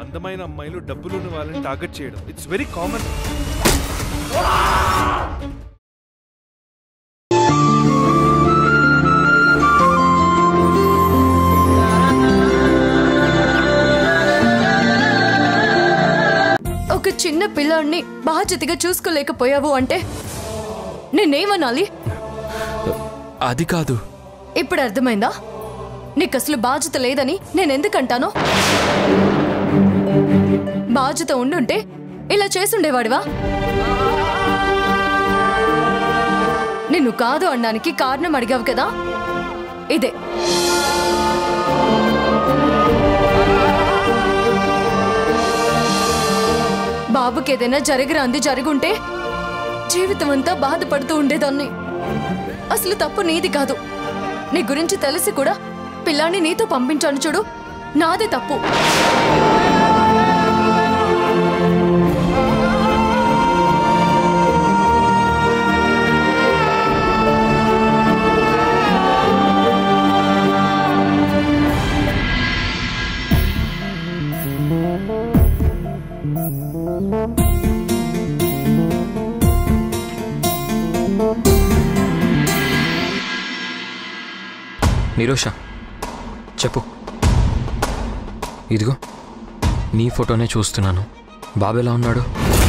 అందమైన అమ్మాయిలు డబ్బులున్న వాళ్ళని టార్గెట్ చేయడం ఇట్స్ వెరీ కామన్ ఒక చిన్న పిల్లాడిని బాధ్యతగా చూసుకోలేకపోయావు అంటే నేనేమనాలి అది కాదు ఇప్పుడు అర్థమైందా నీకు అసలు బాధ్యత లేదని నేనెందుకంటాను బాధ్యత ఉండుంటే ఇలా చేసుండేవాడివా నిన్ను కాదు అనడానికి కారణం అడిగావు కదా ఇదే బాబుకి ఏదైనా జరగరాంది జరుగుంటే జీవితం అంతా బాధపడుతూ ఉండేదాన్ని అసలు తప్పు నీది కాదు నీ గురించి తెలిసి కూడా పిల్లాన్ని నీతో పంపించాను చూడు నాదే తప్పు నిరోష చెప్పు ఇదిగో నీ ఫోటోనే చూస్తున్నాను బాబు ఎలా ఉన్నాడు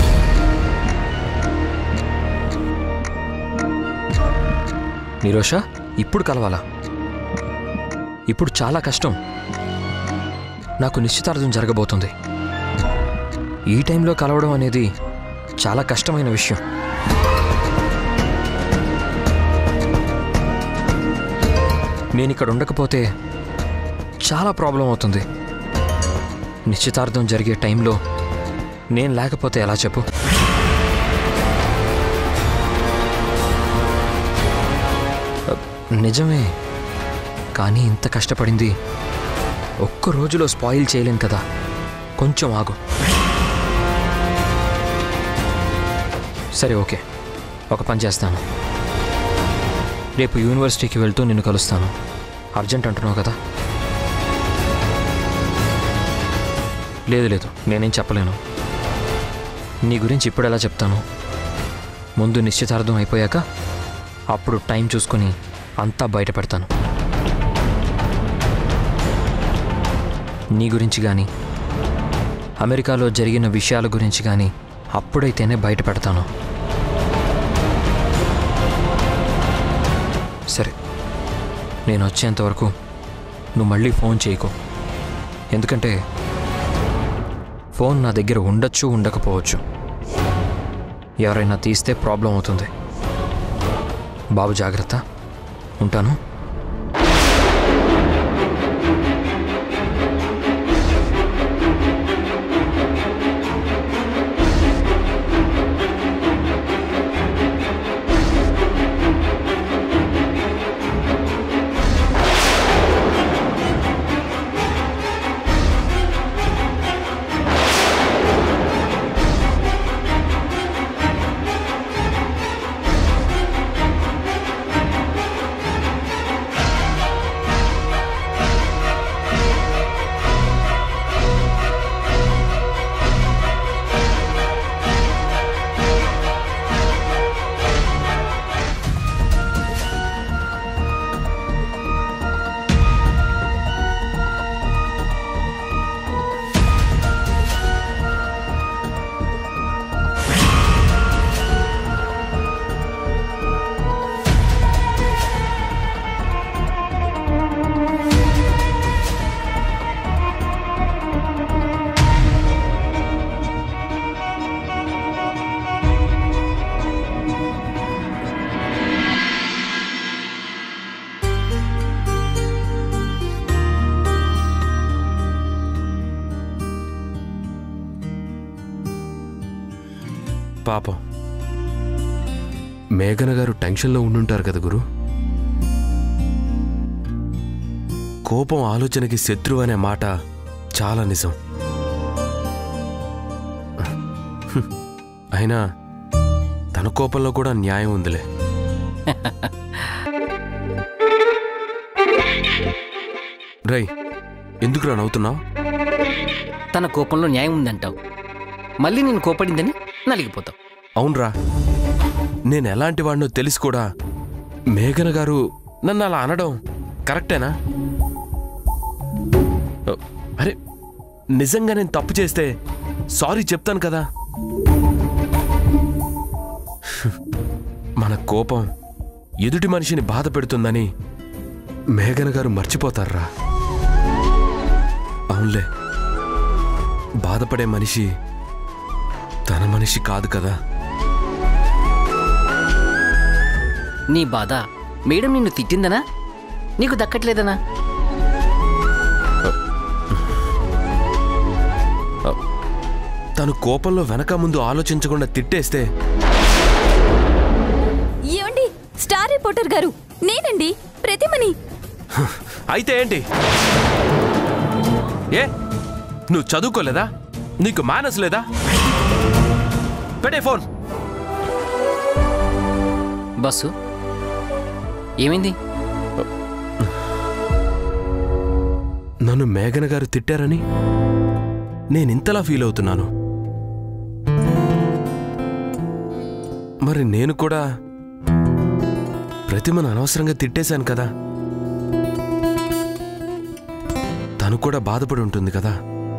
నిరోష ఇప్పుడు కలవాలా ఇప్పుడు చాలా కష్టం నాకు నిశ్చితార్థం జరగబోతుంది ఈ టైంలో కలవడం అనేది చాలా కష్టమైన విషయం నేను ఇక్కడ ఉండకపోతే చాలా ప్రాబ్లం అవుతుంది నిశ్చితార్థం జరిగే టైంలో నేను లేకపోతే ఎలా చెప్పు అ, నిజమే కానీ ఇంత కష్టపడింది ఒక్క రోజులో స్పాయిల్ చేయలేను కదా కొంచెం ఆగు సరే ఓకే ఒక పని చేస్తాను రేపు యూనివర్సిటీకి వెళ్తూ నిన్ను కలుస్తాను అర్జెంట్ అంటున్నావు కదా లేదు లేదు నేనేం చెప్పలేను నీ గురించి ఇప్పుడు ఎలా చెప్తాను ముందు నిశ్చితార్థం అయిపోయాక అప్పుడు టైం చూసుకొని అంతా బయట పెడతాను నీ గురించి కానీ అమెరికాలో జరిగిన విషయాల గురించి కానీ అప్పుడైతేనే బయట పెడతాను సరే నేను వచ్చేంత వరకు నువ్వు మళ్ళీ ఫోన్ చేయకు ఎందుకంటే ఫోన్ నా దగ్గర ఉండొచ్చు ఉండకపోవచ్చు ఎవరైనా తీస్తే ప్రాబ్లం అవుతుంది బాబు జాగ్రత్త ఉంటాను పాపం మేఘన గారు టెన్షన్లో ఉండుంటారు కదా గురు కోపం ఆలోచనకి శత్రువు అనే మాట చాలా నిజం హ్మ్. అయినా తన కోపంలో కూడా న్యాయం ఉందిలే రై ఎందుకురా నవ్వుతున్నావు తన కోపంలో న్యాయం ఉందంటావు మళ్ళీ నేను కోపడిందని నలిగిపోతావు అవునరా నేను ఎలాంటి వాడినో తెలిసి కూడా మేఘన గారు నన్ను అలా అనడం కరెక్టేనా అ, అరే నిజంగా నేను తప్పు చేస్తే సారీ చెప్తాను కదా మన కోపం ఎదుటి మనిషిని బాధ పెడుతుందని మేఘన గారు మర్చిపోతారా అవునులే బాధపడే మనిషి తన మనిషి కాదు కదా నీ బాధ మేడం నిన్ను తిట్టిందనా నీకు దక్కట్లేదనా తను కోపంలో వెనక ముందు ఆలోచించకుండా తిట్టేస్తే ఏమండి స్టార్ రిపోర్టర్ గారు నేనండి ప్రతిమని అయితే ఏంటి ఏ నువ్వు చదువుకోలేదా నీకు మానస్ లేదా పెట్టే ఫోన్ బస్సు ఏమైంది నన్ను మేఘన గారు తిట్టారని నేనింతలా ఫీల్ అవుతున్నాను మరి నేను కూడా ప్రతిమను అనవసరంగా తిట్టేశాను కదా తను కూడా బాధపడి ఉంటుంది కదా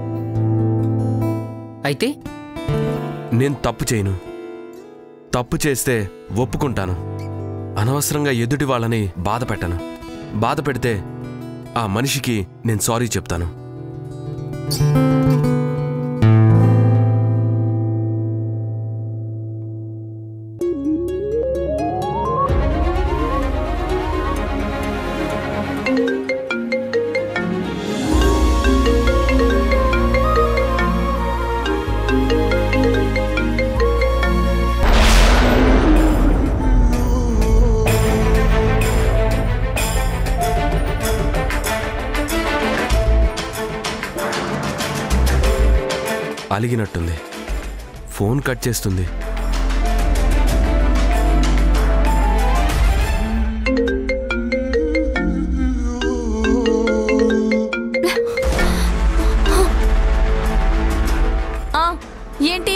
అయితే నేను తప్పు చేయను తప్పు చేస్తే ఒప్పుకుంటాను అనవసరంగా ఎదుటి వాళ్ళని బాధ పెట్టను బాధ పెడితే ఆ మనిషికి నేను సారీ చెప్తాను అలిగినట్టుంది ఫోన్ కట్ చేస్తుంది ఆ ఏంటి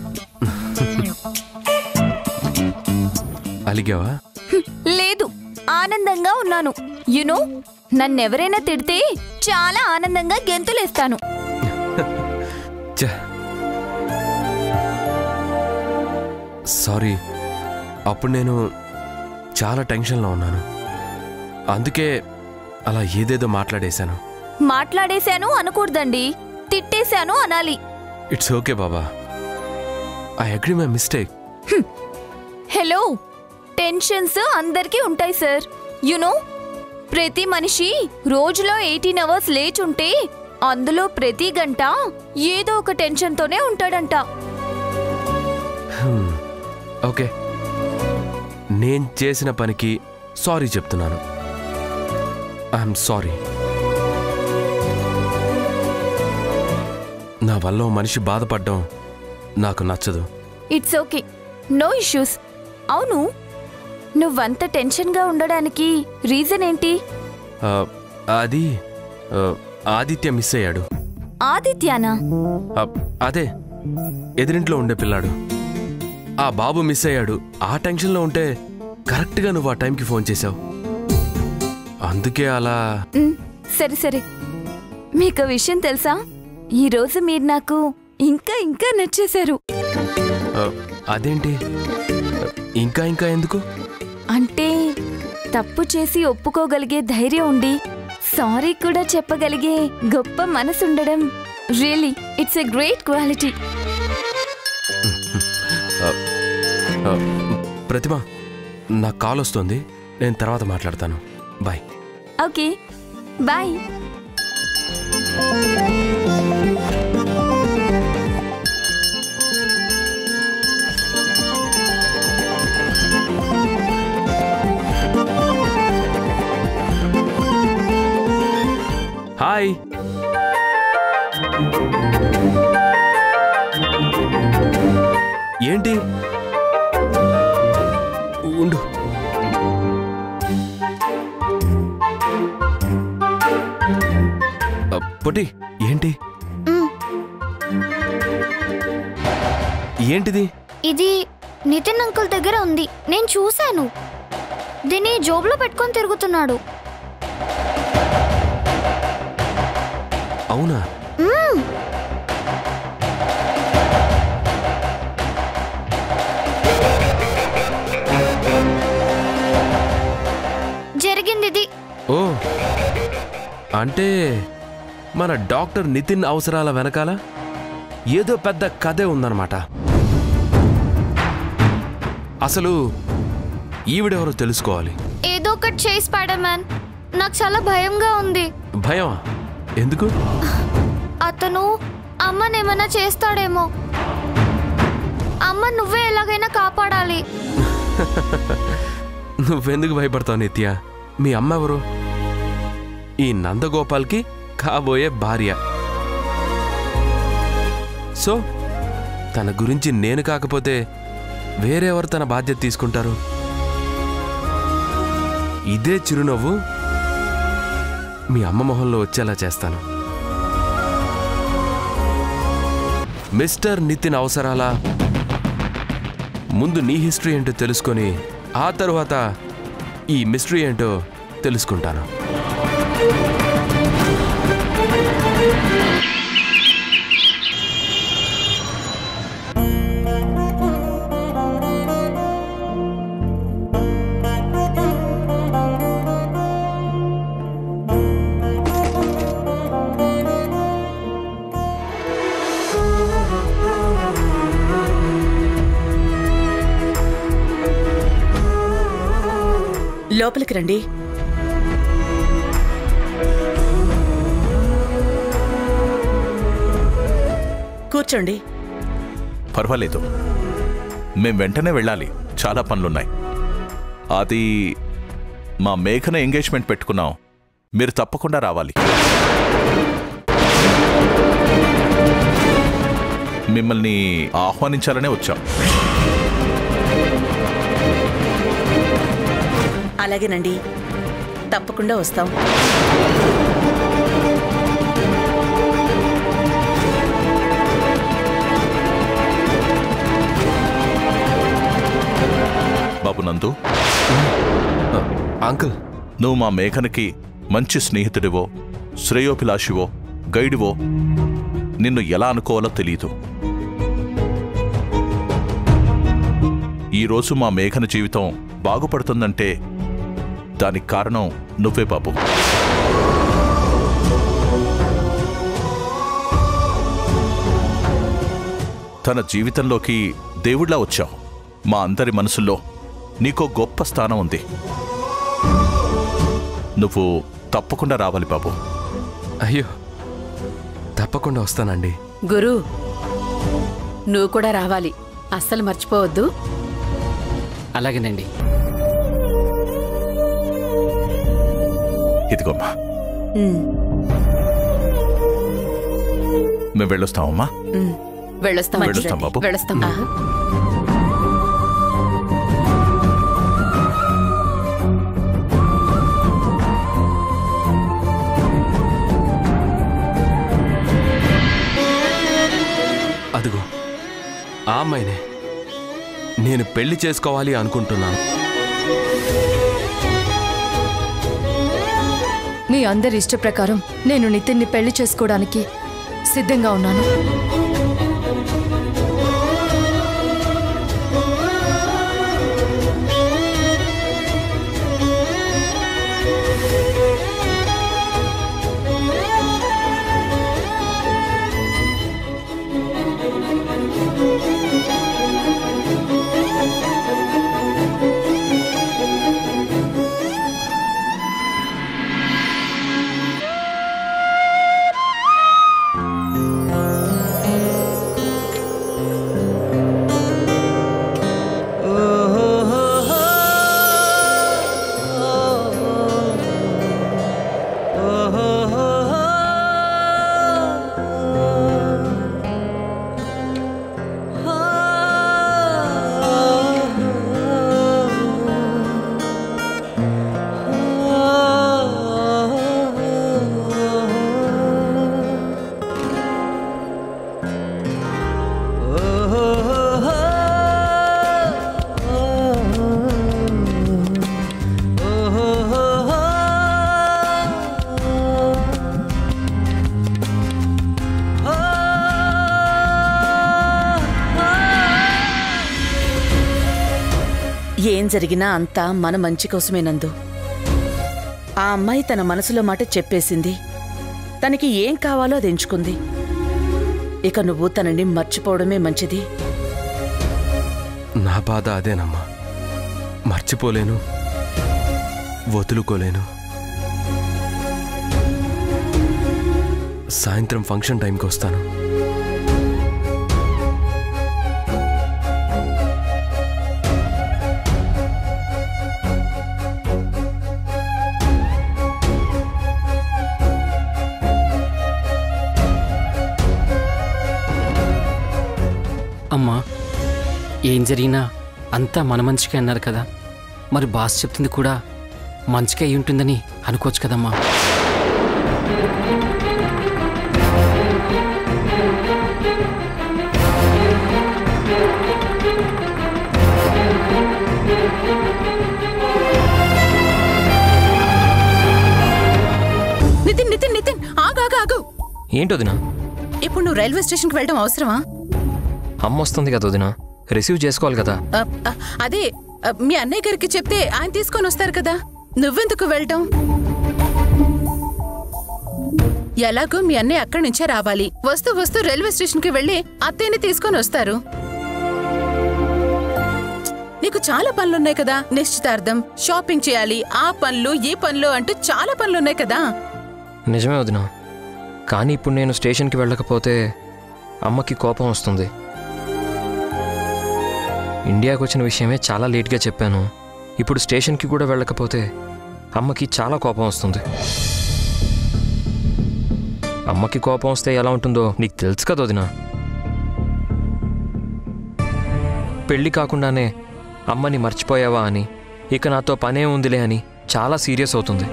అలిగావా లేదు ఆనందంగా ఉన్నాను యునో నన్నెవరైనా తిడితే చాలా ఆనందంగా గెంతులేస్తాను ఛ. సారీ అప్పుడు నేను చాలా టెన్షన్లో ఉన్నాను అందుకే అలా ఏదేదో మాట్లాడేశాను మాట్లాడేశాను అనకూడదండి తిట్టేశాను అనాలి ఇట్స్ ఓకే బాబా I agree my mistake hello tensions అందరికీ ఉంటాయి సార్ యునో ప్రతి మనిషి రోజులో ఎయిటీన్ అవర్స్ లేచుంటే అందులో ప్రతి గంట ఏదో ఒక టెన్షన్తోనే ఉంటాడంట ఓకే నేను చేసిన పనికి సారీ చెప్తున్నాను ఐఎమ్ సారీ నా వల్ల ఓ మనిషి బాధపడడం నాకు నచ్చదు ఇట్స్ ఓకే నో ఇష్యూస్ అవును నువ్వంత టెన్షన్గా ఉండడానికి రీజన్ ఏంటి ఆ, అది ఆ, ఆదిత్య మిస్ అయ్యాడు ఆదిత్యానా ఆ, అదే ఎదిరింట్లో ఉండే పిల్లాడు ఆ బాబు మిస్ అయ్యాడు ఆ టెన్షన్లో ఉంటే కరెక్ట్గా నువ్వు ఆ టైంకి ఫోన్ చేశావు అందుకే అలా మ్, సరే సరే మీకు విషయం తెలుసా ఈరోజు మీరు నాకు ఇంకా ఇంకా నచ్చేశారు ఆ, అదేంటి ఆ, ఇంకా ఇంకా ఎందుకు అంటే తప్పు చేసి ఒప్పుకోగలిగే ధైర్యం ఉండి సారీ కూడా చెప్పగలిగే గొప్ప మనసు ఉండడం really it's a great quality ఆ, ప్రతిమ నా కాల్ వస్తుంది నేను తర్వాత మాట్లాడతాను బాయ్ ఓకే బాయ్ హాయ్ ఏంటి ఉండు ఆ, పొట్టి ఏంటి ఏంటిది ఇది నితిన్ అంకుల్ దగ్గర ఉంది నేను చూశాను దీన్ని జోబులో పెట్టుకొని తిరుగుతున్నాడు అవునా జరిగింది ఇది ఓ అంటే మన డాక్టర్ నితిన్ అవసరాల వెనకాల ఏదో పెద్ద కథే ఉందన్నమాట అసలు ఈవిడెవరో తెలుసుకోవాలి ఏదో ఒకటి చేయి స్పైడర్ మ్యాన్ నాకు చాలా భయంగా ఉంది భయమా ఎందుకు అతను అమ్మనేమన్నా చేస్తాడేమో అమ్మ నువ్వే ఎలాగైనా కాపాడాలి నువ్వెందుకు భయపడతావు నిత్య మీ అమ్మ ఎవరు ఈ నందగోపాల్కి కాబోయే భార్య సో తన గురించి నేను కాకపోతే వేరెవరు తన బాధ్యత తీసుకుంటారు ఇదే చిరునవ్వు మీ అమ్మ మొహంలో వచ్చేలా చేస్తాను మిస్టర్ నితిన్ అవసరాలా ముందు నీ హిస్టరీ ఏంటో తెలుసుకొని ఆ తరువాత ఈ మిస్టరీ ఏంటో తెలుసుకుంటాను లోపలికి రండి కూర్చోండి పర్వాలేదు మేం వెంటనే వెళ్ళాలి చాలా పనులున్నాయి అది మా మేఘన ఎంగేజ్మెంట్ పెట్టుకున్నాం మీరు తప్పకుండా రావాలి మిమ్మల్ని ఆహ్వానించాలనే వచ్చాం అలాగేనండి తప్పకుండా వస్తాం బాబు నందు అంకుల్ నువ్వు మా మేఘనకి మంచి స్నేహితుడివో శ్రేయోభిలాషివో గైడువో నిన్ను ఎలా అనుకోవాలో తెలియదు ఈరోజు మా మేఘన జీవితం బాగుపడుతుందంటే దానికి కారణం నువ్వే బాబు తన జీవితంలోకి దేవుడిలా వచ్చావు మా అందరి మనసుల్లో నీకో గొప్ప స్థానం ఉంది నువ్వు తప్పకుండా రావాలి బాబు అయ్యో తప్పకుండా వస్తానండి గురు నువ్వు కూడా రావాలి అస్సలు మర్చిపోవద్దు అలాగేనండి ఇదిగోమ్మా ఉమ్, మేము వెళ్ళొస్తామమ్మా ఉమ్, వెళ్ళొస్తాం వెళ్ళొస్తాం బాబు. వెళ్ళొస్తాం ఆహా. అదిగో ఆ అమ్మాయినే నేను పెళ్లి చేసుకోవాలి అనుకుంటున్నాను మీ అందరి ఇష్ట ప్రకారం నేను నితిన్ని పెళ్లి చేసుకోవడానికి సిద్ధంగా ఉన్నాను ఏం జరిగినా అంతా మన మంచి కోసమేనందు ఆ అమ్మాయి తన మనసులో మాట చెప్పేసింది తనకి ఏం కావాలో అది ఎంచుకుంది ఇక నువ్వు తనని మర్చిపోవడమే మంచిది నా బాధ అదేనమ్మా మర్చిపోలేను వదులుకోలేను సాయంత్రం ఫంక్షన్ టైంకి వస్తాను అమ్మా ఏం జరిగినా అంతా మన మంచికే అన్నారు కదా మరి బాస్ చెప్తుంది కూడా మంచిగా అయి ఉంటుందని అనుకోవచ్చు కదమ్మా నితిన్ నితిన్ నితిన్ ఆగు ఆగు ఆగు ఏంటి వదినా ఇప్పుడు నువ్వు రైల్వే స్టేషన్కి వెళ్ళడం అవసరమా అమ్మ వస్తుంది కదా వదినా రిసీవ్ చేసుకోవాలి కదా అ, అ, అదే అ, మీ అన్నయ్య గారికి చెప్తే ఆయన తీసుకొని వస్తారు కదా నువ్వెందుకు వెళ్ళటం ఎలాగో మీ అన్నయ్య అక్కడి నుంచే రావాలి వస్తూ వస్తూ రైల్వే స్టేషన్కి వెళ్ళి అత్తయ్యని తీసుకొని వస్తారు నీకు చాలా పనులున్నాయి కదా నిశ్చితార్థం షాపింగ్ చేయాలి ఆ పనులు ఈ పనులు అంటూ చాలా పనులున్నాయి కదా నిజమే వదినా కానీ ఇప్పుడు నేను స్టేషన్కి వెళ్ళకపోతే అమ్మకి కోపం వస్తుంది ఇండియాకి వచ్చిన విషయమే చాలా లేట్గా చెప్పాను ఇప్పుడు స్టేషన్కి కూడా వెళ్ళకపోతే అమ్మకి చాలా కోపం వస్తుంది అమ్మకి కోపం వస్తే ఎలా ఉంటుందో నీకు తెలుసు కదా వదినా పెళ్ళి కాకుండానే అమ్మని మర్చిపోయావా అని ఇక నాతో పనే ఉందిలే అని చాలా సీరియస్ అవుతుంది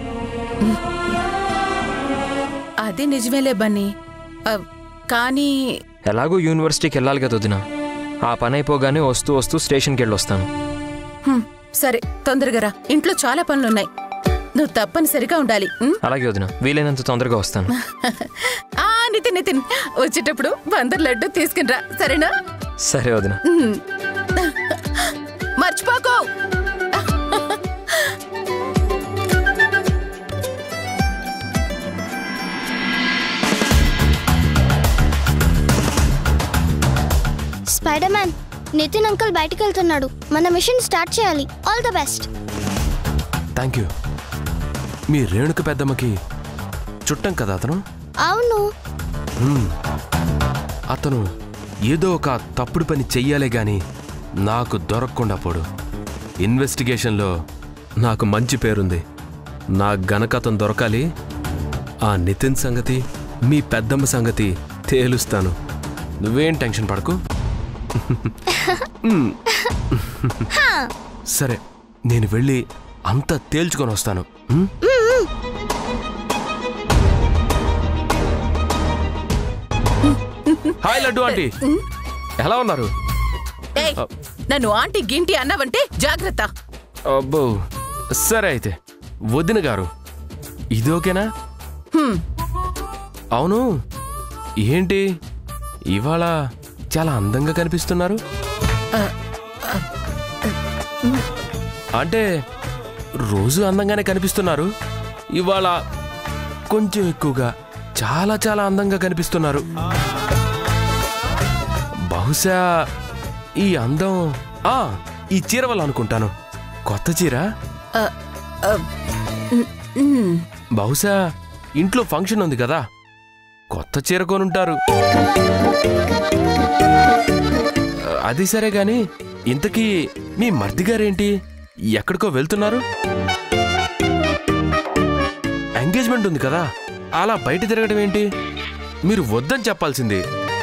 అదే నిజమేలే బన్నీ అ, కానీ ఎలాగో యూనివర్సిటీకి వెళ్ళాలి కదా వదిన ఆ పని అయిపోగానే వస్తూ వస్తూ స్టేషన్కి వెళ్ళొస్తాను హ్మ్, సరే తొందరగా రా ఇంట్లో చాలా పనులున్నాయి నువ్వు తప్పనిసరిగా ఉండాలి ఉం? అలాగే వదిన వీలైనంత తొందరగా వస్తాను ఆ నితిన్ నితిన్ వచ్చేటప్పుడు బందర్ లడ్డు తీసుకునిరా సరేనా సరే వదిన ఉం. మర్చిపోకు స్పైడర్ మ్యాన్ నితిన్ అంకుల్ బయటికి వెళ్తున్నాడు మన మిషన్ స్టార్ట్ చేయాలి all the best thank you మీ రేణుక పెద్దమ్మకి చుట్టం కదా అతను అవును హ్మ్. అతను ఏదో ఒక తప్పుడు పని చెయ్యాలే గాని నాకు దొరకకుండా పోడు ఇన్వెస్టిగేషన్లో నాకు మంచి పేరుంది నా గనక అతను దొరకాలి ఆ నితిన్ సంగతి మీ పెద్దమ్మ సంగతి తేలుస్తాను నువ్వేం టెన్షన్ పడకు హ్మ్. సరే నేను వెళ్ళి అంతా తేల్చుకొని వస్తాను హ్మ్? హాయ్ లడ్డు ఆంటీ ఎలా ఉన్నారు ఏయ్ నన్ను ఆంటీ గింటి అన్నావంటే జాగ్రత్త అబ్బో సరే అయితే వదిన గారు ఇది ఓకేనా హ్మ్, అవును ఏంటి ఇవాళ చాలా అందంగా కనిపిస్తున్నారు అంటే రోజు అందంగానే కనిపిస్తున్నారు ఇవాళ కొంచెం ఎక్కువగా చాలా చాలా అందంగా కనిపిస్తున్నారు బహుశా ఈ అందం ఆ ఈ చీర వల్ల అనుకుంటాను కొత్త చీర ఆ, ఆ, ఉమ్, ఉమ్. బహుశా ఇంట్లో ఫంక్షన్ ఉంది కదా కొత్త చీర కొనుంటారు అది సరే గాని ఇంతకీ మీ మర్ది గారేంటి ఎక్కడికో వెళ్తున్నారు ఎంగేజ్మెంట్ ఉంది కదా అలా బయట తిరగడం ఏంటి మీరు వద్దని చెప్పాల్సింది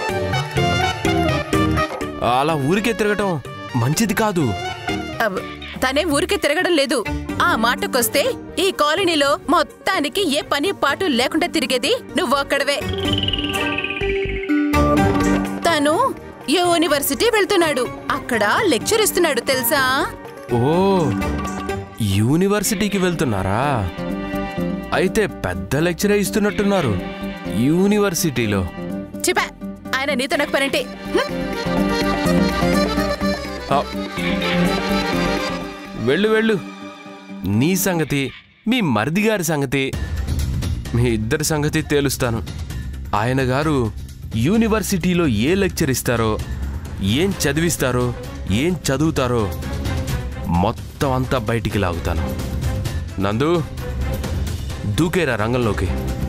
అలా ఊరికే తిరగటం మంచిది కాదు అవ్, తనే ఊరికే తిరగడం లేదు ఆ మాటకొస్తే ఈ కాలనీలో మొత్తానికి ఏ పని పాటు లేకుండా తిరిగేది నువ్వు అక్కడవే తను యూనివర్సిటీ వెళ్తున్నాడు అక్కడ లెక్చర్ ఇస్తున్నాడు తెలుసా ఓ యూనివర్సిటీకి వెళ్తున్నారా అయితే పెద్ద లెక్చరే ఇస్తున్నట్టున్నారు యూనివర్సిటీలో చెప్పా ఆయన నీతో నాకు పనంటే హ్మ్. ఆ, వెళ్ళు వెళ్ళు నీ సంగతి మీ మరిది గారి సంగతి మీ ఇద్దరి సంగతి తేలుస్తాను ఆయన గారు యూనివర్సిటీలో ఏ లెక్చర్ ఇస్తారో ఏం చదివిస్తారో ఏం చదువుతారో మొత్తం అంతా బయటికి లాగుతాను నందు దూకేరా రంగంలోకి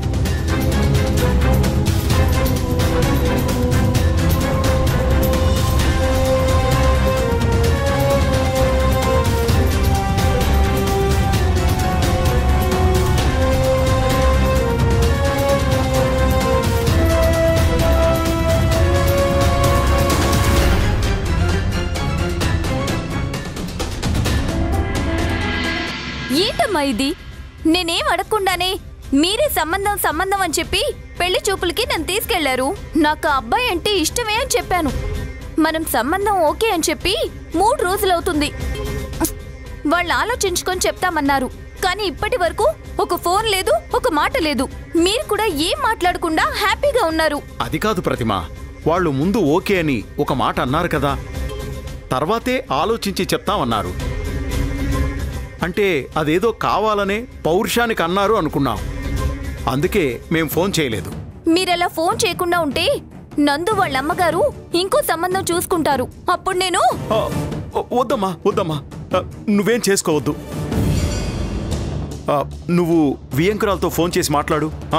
ఏంటమ్మా ఇది నేనేం అడగకుండానే మీరే సంబంధం సంబంధం అని చెప్పి పెళ్లి చూపులకి నన్ను తీసుకెళ్లారు నాకు ఆ అబ్బాయి అంటే ఇష్టమే అని చెప్పాను మనం సంబంధం ఓకే అని చెప్పి మూడు రోజులవుతుంది వాళ్ళు ఆలోచించుకొని చెప్తామన్నారు కానీ ఇప్పటి వరకు ఒక ఫోన్ లేదు ఒక మాట లేదు మీరు కూడా ఏం మాట్లాడకుండా హ్యాపీగా ఉన్నారు అది కాదు ప్రతిమ వాళ్ళు ముందు ఓకే అని ఒక మాట అన్నారు కదా తర్వాతే ఆలోచించి చెప్తామన్నారు అంటే అదేదో కావాలనే పౌరుషానికి అన్నారు అనుకున్నాం అందుకే మేం ఫోన్ చేయలేదు మీరలా ఫోన్ చేయకుండా ఉంటే నందు వాళ్ళ అమ్మగారు ఇంకో సంబంధం చూసుకుంటారు అప్పుడు నేను ఆ, వద్దమ్మా వద్దమ్మా ఆ, నువ్వేం చేసుకోవద్దు ఆ, నువ్వు వియంకురాలతో ఫోన్ చేసి మాట్లాడు ఆ,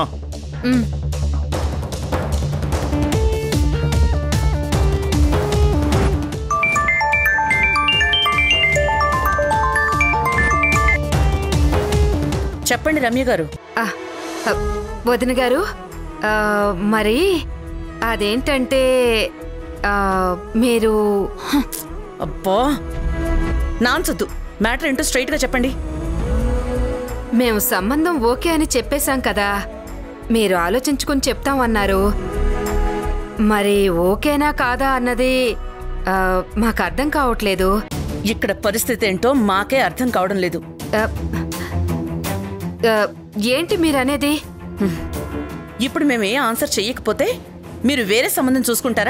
చెప్పండి రమ్య గారు ఆ, ఆ, వదిన గారు ఆ, మరి అదేంటంటే ఆ, మీరు అబ్బా నాన్సొద్దు మ్యాటర్ ఏంటో స్ట్రైట్గా చెప్పండి మేము సంబంధం ఓకే అని చెప్పేశాం కదా మీరు ఆలోచించుకుని చెప్తామన్నారు మరి ఓకేనా కాదా అన్నది ఆ, మాకు అర్థం కావట్లేదు ఇక్కడ పరిస్థితి ఏంటో మాకే అర్థం కావడం లేదు ఆ, ఆ, ఏంటి మీరనేది ఇప్పుడు మేము ఏ ఆన్సర్ చెయ్యకపోతే మీరు వేరే సంబంధం చూసుకుంటారా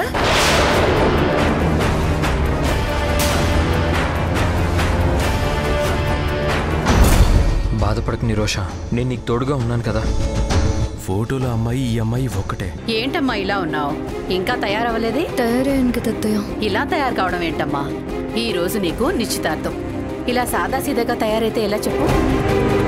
బాధపడకు నిరోష నేను నీకు తోడుగా ఉన్నాను కదా ఫోటోలో అమ్మాయి ఈ అమ్మాయి ఒక్కటే ఏంటమ్మా ఇలా ఉన్నావు ఇంకా తయారవ్వలేదే తయారయ్యాను కదా అత్తయ్య ఇలా తయారు కావడం ఏంటమ్మా ఈ రోజు నీకు నిశ్చితార్థం ఇలా సాదాసీదాగా తయారైతే ఎలా చెప్పు